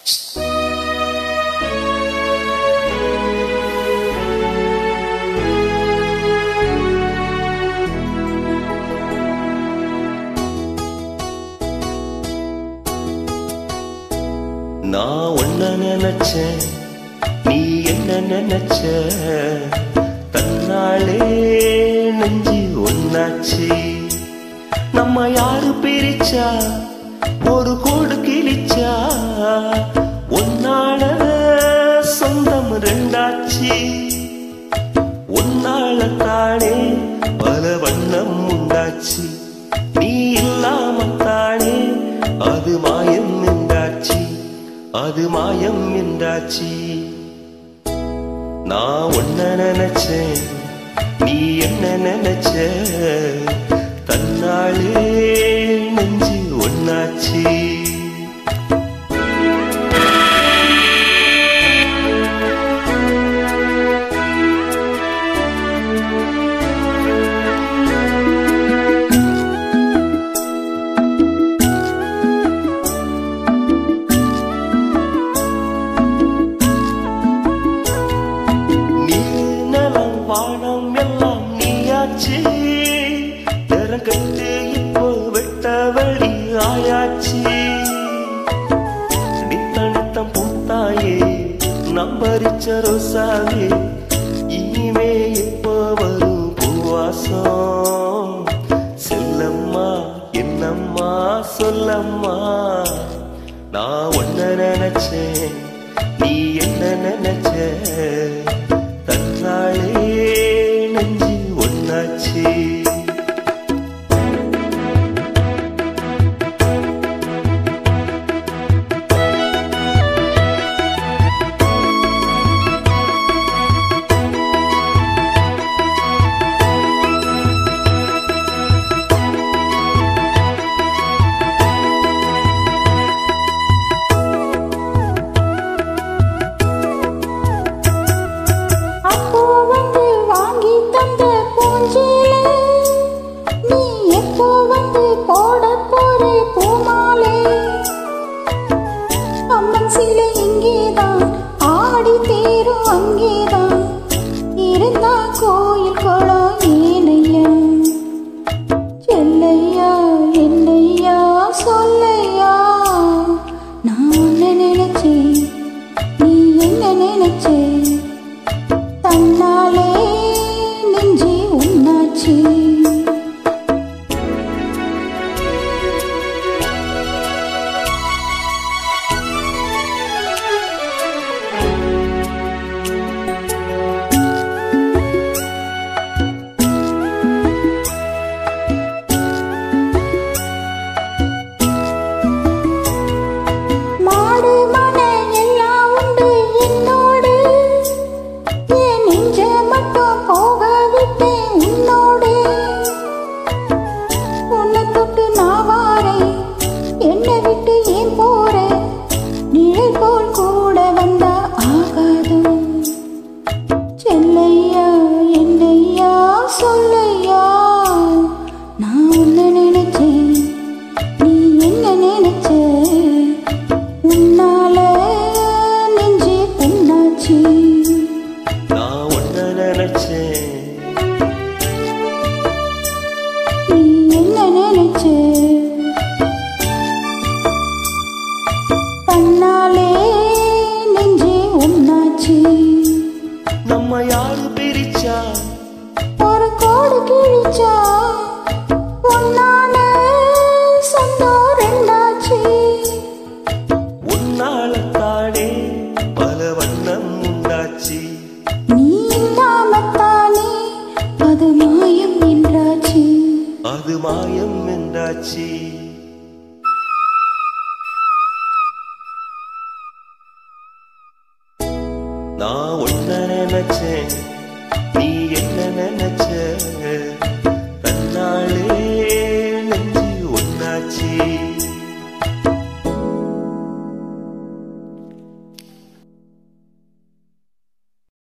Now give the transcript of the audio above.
நான் ஒன்ன நினைச்சேன் நீ என்ன நினைச்ச தன்னாலே நெஞ்சு ஒன்னாச்சு நம்ம யாரு பிரிச்சா ஒரு கோடு கிழிச்சா ஒன்னால சொந்தம் ரெண்டாச்சு உன்னால தானே பல வண்ணம் உண்டாச்சு நீ இல்லாம தானே அது மாயம் என்றாச்சு அது மாயம் என்றாச்சு நான் ஒன்ன நினைச்சேன் நீ என்ன நினைச்ச தன்னாலே நெஞ்சு ஒன்னாச்சு நீர் நலம் வானம் எல்லாம் நீயாச்சு கட்டு இப்போ வெட்ட வழி ஆயாச்சு நித்த நித்தம் பூத்தாயே நம்பரிச்ச ரோசாவே இனிமே இப்போ வரும் பூவாசம் செல்லம்மா என்னம்மா சொல்லம்மா நான் ஒன்ன நினைச்சேன் நீ என்ன நினைச்ச தன்னாலே நெஞ்சு ஒன்னாச்சு அப்போ வந்து வாங்கி தந்த பூஞ்சேலை நீ எப்போ வந்து போட போற பூமாலை அம்மன் சிலை இங்கேதான் ஆடி தேரும் அங்கேதான் இருந்தா கோயில் குளம் ஏனையா செல்லையா என்னையா சொல்லையா நான் உன்னை நினைச்சேன் நீ என்ன நினைச்சே தன்னாலே நெஞ்சே உன்னாச்சு மாடு மன எல்லாம் உண்டு என்னோடு என் நெஞ்ச மட்டும் போக விட்டேன் உன்னோடு உன்னை தொட்டு நான் வாரேன் என்னை விட்டு ஏன் போறேன் நிழல் போல் கூட வந்தா ஆகாதும் செல்லையா என்னையா சொல்லையா நான் உன்னை நினைச்சேன் நீ என்ன நினைச்ச உன்னால நெஞ்சே புண்ணாச்சு நான் ஒன்ன நினைச்சேன் நீ என்ன நினைச்ச தன்னாலே நெஞ்சே உன்னாச்சு நம்ம யாரு பிரிச்சா ஒரு கோடு கிழிச்சா உன்னால சொந்தம் ரெண்டாச்சு உன்னால தானே பல வண்ணம் உண்டாச்சு நீ இல்லாமத்தானே அது மாயம் என்றாச்சு அது மாயம் என்றாச்சு நான் ஒன்ன நினைச்சேன் நீ என்ன நினைச்ச தன்னாலே நெஞ்சு ஒன்னாச்சு